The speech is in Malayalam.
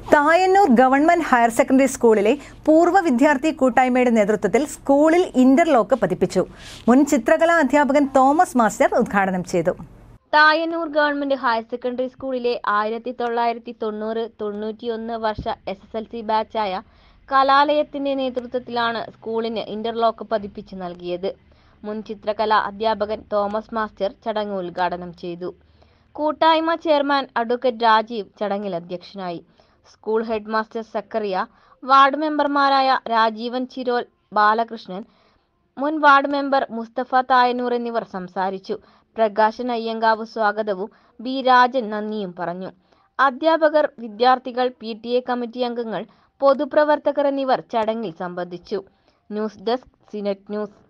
തായന്നൂർ ഗവൺമെന്റ് ഹയർ സെക്കൻഡറി സ്കൂളിലെ പൂർവ്വ വിദ്യാർത്ഥി കൂട്ടായ്മയുടെ നേതൃത്വത്തിൽ സ്കൂളിൽ ഇന്റർലോക്ക് പതിപ്പിച്ചു മുൻ ചിത്രകലാ അധ്യാപകൻ തോമസ് മാസ്റ്റർ ഉദ്ഘാടനം ചെയ്തു തായന്നൂർ ഗവൺമെന്റ് ഹയർ സെക്കൻഡറി സ്കൂളിലെ ആയിരത്തി തൊള്ളായിരത്തി തൊണ്ണൂറ് തൊണ്ണൂറ്റിയൊന്ന് വർഷ എസ് എസ് എൽ സി ബാച്ചായ കലാലയത്തിന്റെ നേതൃത്വത്തിലാണ് സ്കൂളിന് ഇന്റർലോക്ക് പതിപ്പിച്ചു നൽകിയത് മുൻ ചിത്രകലാ അധ്യാപകൻ തോമസ് മാസ്റ്റർ ചടങ്ങ് ഉദ്ഘാടനം ചെയ്തു കൂട്ടായ്മ ചെയർമാൻ അഡ്വക്കേറ്റ് രാജീവ് ചടങ്ങിൽ അധ്യക്ഷനായി school head master Zacharia ward മെമ്പർമാരായ രാജീവൻ ചിരോൽ ബാലകൃഷ്ണൻ മുൻ വാർഡ് മെമ്പർ മുസ്തഫ തായന്നൂർ എന്നിവർ സംസാരിച്ചു പ്രകാശൻ അയ്യങ്കാവ് സ്വാഗതവും ബി രാജൻ നന്ദിയും പറഞ്ഞു അധ്യാപകർ വിദ്യാർത്ഥികൾ പി ടി എ കമ്മിറ്റി അംഗങ്ങൾ പൊതുപ്രവർത്തകർ എന്നിവർ ചടങ്ങിൽ സംബന്ധിച്ചു ന്യൂസ് ഡെസ്ക് സിനെറ്റ് ന്യൂസ്